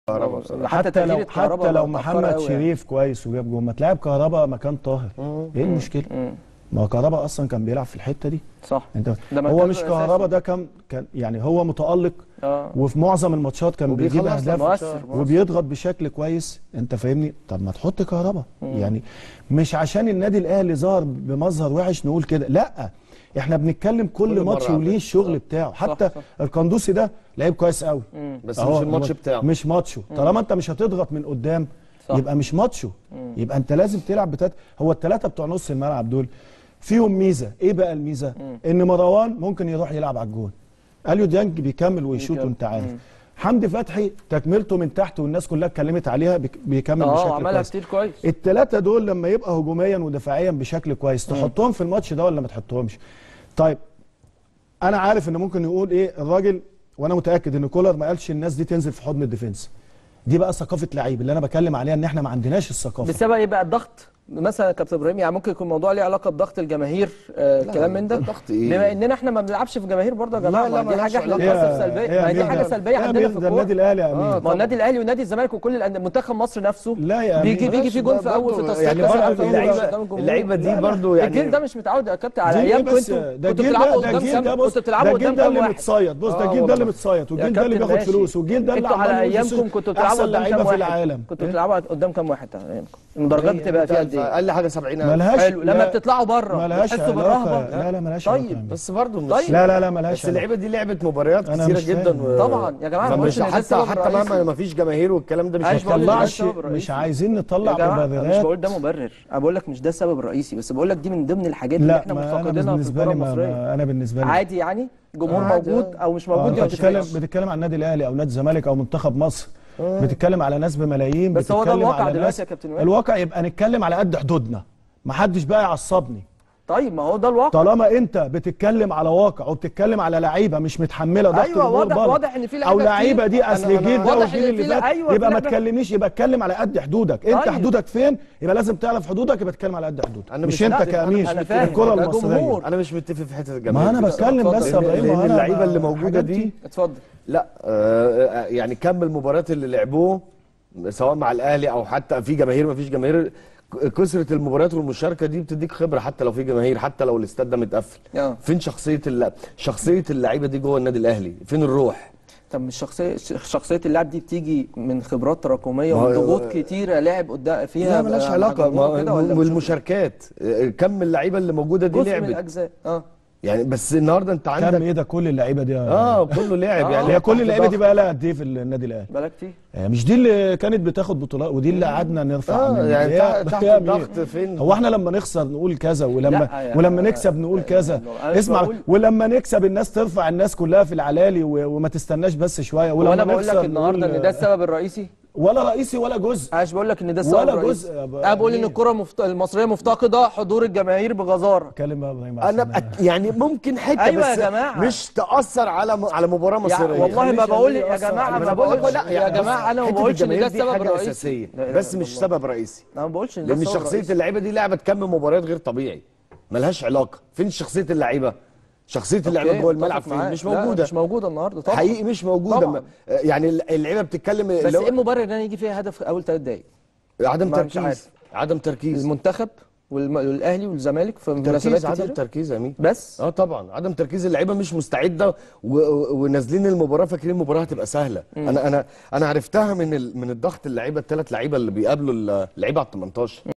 كهربا بصراحه حتى, حتى لو تغيير الكهرباء حتى لو متأخرة محمد أوي يعني. شريف كويس وجاب جول ما تلعب كهربا مكان طاهر ايه المشكله مم. ما هو كهربا اصلا كان بيلعب في الحته دي صح انت ده هو مركزه مش الأساسي. كهربا ده كان كان يعني هو متالق اه وفي معظم الماتشات كان بيجيب وبيخلص اهداف مؤثر مؤثر. وبيضغط بشكل كويس انت فاهمني طب ما تحط كهربا يعني مش عشان النادي الاهلي ظهر بمظهر وحش نقول كده لا احنا بنتكلم كل, كل ماتش مرة وليه عندك. الشغل بتاعه حتى صح. القندوسي ده لعيب كويس قوي بس أهو مش الماتش بتاعه مش ماتشه طالما انت مش هتضغط من قدام صح. يبقى مش ماتشه يبقى انت لازم تلعب بتات هو الثلاثه بتوع نص الملعب دول فيهم ميزه ايه بقى الميزه ان مروان ممكن يروح يلعب على الجون اليو ديانج بيكمل ويشوط بيكمل. وانت عارف حمدي فتحي تكملته من تحت والناس كلها اتكلمت عليها بيك- بيكمل اه بشكل عملها كويس كتير كويس الثلاثه دول لما يبقى هجوميا ودفاعيا بشكل كويس تحطهم في الماتش ده ولا ما تحطهمش طيب انا عارف ان ممكن يقول ايه الراجل وانا متاكد ان كولر ما قالش الناس دي تنزل في حضن الديفنس دي بقى ثقافه لعيب اللي انا بكلم عليها ان احنا ما عندناش الثقافه بسبب ايه بقى الضغط مثلا يا كابتن ابراهيم يعني ممكن يكون الموضوع ليه علاقه بضغط الجماهير آه الكلام من ده ضغط إيه؟ بما اننا احنا ما بنلعبش في جماهير برضه يا جماعه لا، ما دي ملهاش حاجه احنا علاقة. بنحسب سلبيه ما دي حاجه سلبيه عندنا في ده النادي الكوره الاهلي يا امين ما هو النادي الاهلي ونادي الزمالك وكل الأندية- منتخب مصر نفسه لا يا بيجي أمين. بيجي في جون في اول في تصفيات يعني كأس برضه العالم في أول ماتش اللعيبه قدام الجمهور. اللعيبه دي لا، لا. برضه يعني الجيل ده مش متعود يا كابتن على دي إيه ايامكم بس؟ انتوا ده كنتوا الجيل بتلعبوا ده ده قدام الجيل كام ده بص كنتوا ده بتلعبوا الجيل قدام ده كام اللي واحد متصيد بص ده آه الجيل ده والله. اللي متصيد يا والجيل ده اللي كابتن بياخد ماشي. فلوس والجيل ده اللي انتوا على عمال يقول ايامكم بصوا كنتوا بتلعبوا احسن قدام لعيبه كام في واحد العالم كنتوا إيه؟ بتلعبوا قدام كام واحد على ايامكم المدرجات بتبقى فيها قد ايه اقل حاجه 70000 ملهاش حلو لما لا، بتطلعوا بره ملهاش بتحسوا علاقة. بالرهبه لا لا ملهاش علاقة يا طيب أمين. بس برضه مش طيب. لا لا لا ملهاش بس علاقة. اللعيبه دي لعبت مباريات أنا كتيره مش جدا فاهم. و... طبعا يا جماعه ما بقولش فمش ان ده حتى السبب حتى الرئيسي. مهما ما فيش جماهير والكلام ده مش عايش بقول ما ده هيخليك طلعش السبب الرئيسي. مش عايزين يا نطلع جماعه انا مش مبررات بقول ده مبرر انا بقول لك مش ده السبب الرئيسي بس بقول لك دي من ضمن الحاجات اللي لا احنا ما انا مفتقدينها في بالنسبه الكوره لي ما المصريه ما- انا بالنسبه لي عادي يعني جمهور عادي، موجود آه. او مش آه، موجود دي انت ما بتتكلم تفرقش. بتتكلم عن النادي الاهلي او نادي الزمالك او منتخب مصر بتتكلم على ناس بملايين بس هو ده بتتكلم الواقع على دلوقتي ناس- يا كابتن وائل. الواقع يبقى نتكلم على قد حدودنا ما حدش بقى يعصبني طيب ما هو ده الواقع طالما انت بتتكلم على واقع وبتتكلم على لعيبه مش متحمله ضغط أيوة، الجمهور واضح- برضه. واضح إن في او لعيبة لعيبه كتير. دي أنا- اصل أنا- الجيل ده واضح والجيل إن اللي في فات لع- أيوة، يبقى في ما لعيبة- تكلمنيش يبقى اتكلم على قد حدودك انت طيب. حدودك فين يبقى لازم تعرف حدودك يبقى اتكلم على قد حدودك أنا مش مش- انت لا، كامير أنا فاهم. الكره ده المصريه جمهور. انا مش متفق في حته الجماهير ما انا دي بتكلم اتفضل. بس يا لأن- ابراهيم لأن وأنا اللعيبة ب- اللي موجودة الحاجات دي اتفضل لا آه آه، يعني كم المباريات اللي لعبوه سواء مع الاهلي او حتى في جماهير ما فيش جماهير ك- كثره المباريات والمشاركه دي بتديك خبره حتى لو في جماهير حتى لو الاستاد ده متقفل اه. فين شخصيه الل... شخصيه اللعيبه دي جوه النادي الاهلي فين الروح طب مش شخصيه شخصيه اللاعب دي بتيجي من خبرات تراكميه ما هو- ومن ضغوط كتيره لعب قدام فيها لا ملهاش مع علاقه جمهور كده ولا ما مش والمشاركات آه، كم اللعيبه اللي موجوده دي جزء من لعبت الاجزاء اه يعني بس النهارده انت كم عندك ايه ده كل اللعيبه دي يا- اه كله لعب آه. يعني هي كل تحت اللعيبه دي ضغط. بقى لها قد ايه في النادي الاهلي بقالك كتير آه، مش دي اللي كانت بتاخد بطولات ودي اللي قعدنا نرفع اه منها. يعني هي- تحت- تحت هي الضغط مين؟ فين هو احنا لما نخسر نقول كذا ولما لا يا- ولما نكسب نقول كذا أنا مش اسمع بقول- ولما نكسب الناس ترفع الناس كلها في العلالي و- وما تستناش بس شويه ولما وانا بقول نخسر لك النهارده نقول ان ده السبب الرئيسي ولا رئيسي ولا جزء انا مش بقول لك ان ده السبب ولا الرئيسي جزء يا بقى. انا بقول ان ليه؟ الكره مفت... المصريه مفتقده حضور الجماهير بغزاره اتكلم بقى يا ابراهيم انا عشان بقى يعني ممكن حته أيوة يا بس جماعة. مش تاثر على م... على مباراه يعني مصريه والله ما خليش بقول اللي يا يأثر جماعه على ما أنا بقول لك بقولش لا يا جماعه انا ما حتة بقولش ان ده الجماهير دي السبب حاجة الرئيسي اساسيه لا إله بس إلا مش الله. سبب رئيسي انا ما بقولش ان ده لان السبب شخصيه الرئيسي. اللعيبه دي لعبت كم مباريات غير طبيعي ملهاش علاقه فين شخصيه اللعيبه شخصيه اللعيبه أوكي، جوه متفق الملعب فين معاك. مش لا، موجوده مش موجوده النهارده طبعا حقيقي مش موجوده طبعاً. ما- يعني اللعيبه بتتكلم بس اللي هو ايه المبرر ان انا يجي فيها هدف في اول ثلاث دقائق عدم ما مش تركيز عارف. عدم تركيز المنتخب والم- والاهلي والزمالك في مناسبات تركيز عدم كتير تركيز يا مين بس اه طبعا عدم تركيز اللعيبه مش مستعده و... و... ونازلين المباراه فاكرين المباراه هتبقى سهله انا انا انا عرفتها من ال... من الضغط اللعيبه الثلاث لعيبه اللي بيقابلوا اللعيبه على ال 18